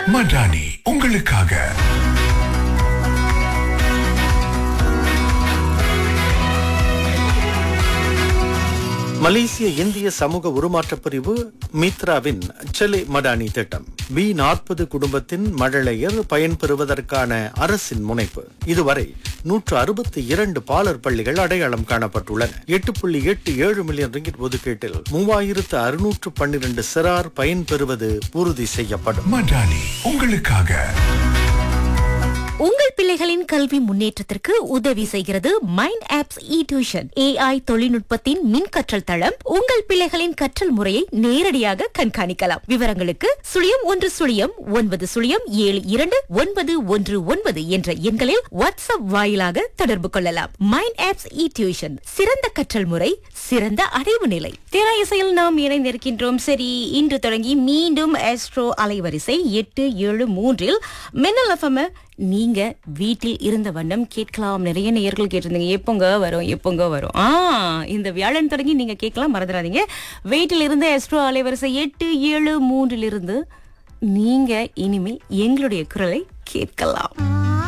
மடானி உங்களுக்காக மலேசிய இந்திய சமூக உருமாற்றப் பிரிவு மித்ராவின் செலே மடானி திட்டம் பி நாற்பது குடும்பத்தின் மழலையர் பயன்பெறுவதற்கான அரசின் முனைப்பு இதுவரை நூற்று அறுபத்தி இரண்டு பாலர் பள்ளிகள் அடையாளம் காணப்பட்டுள்ளன எட்டு புள்ளி எட்டு ஏழு மில்லியன் ரிங்கிட் ஒதுக்கீட்டில் மூவாயிரத்து அறுநூற்று பன்னிரண்டு சிறார் பயன்பெறுவது உறுதி செய்யப்படும் மடானி உங்களுக்காக உங்கள் பிள்ளைகளின் கல்வி முன்னேற்றத்திற்கு உதவி செய்கிறது mind apps e tuition AI தொழில்நுட்பத்தின் மின் கற்றல் தளம் உங்கள் பிள்ளைகளின் கற்றல் முறையை நேரடியாக கண்காணிக்கலாம் விவரங்களுக்கு சுழியம் ஒன்று சுழியம் ஒன்பது சுழியம் ஏழு இரண்டு ஒன்பது ஒன்று ஒன்பது என்ற எண்களில் வாட்ஸ்அப் வாயிலாக தொடர்பு கொள்ளலாம் மைண்ட் ஆப்ஸ் இ டியூஷன் சிறந்த கற்றல் முறை சிறந்த அடைவு நிலை திரை இசையில் நாம் இணைந்திருக்கின்றோம் சரி இன்று தொடங்கி மீண்டும் ஆஸ்ட்ரோ அலைவரிசை எட்டு ஏழு மூன்றில் மின்னல் எஃப்எம் நீங்க வீட்டில் இருந்த வண்ணம் கேட்கலாம் நிறைய நேயர்கள் கேட்டிருந்தீங்க எப்போங்க வரும் எப்போங்க வரும் ஆ இந்த வியாழன் தொடங்கி நீங்க கேட்கலாம் மறந்துடாதீங்க வீட்டில் இருந்து எஸ்ட்ரோ அலைவரிசை எட்டு ஏழு மூன்றிலிருந்து நீங்க இனிமே எங்களுடைய குரலை கேட்கலாம்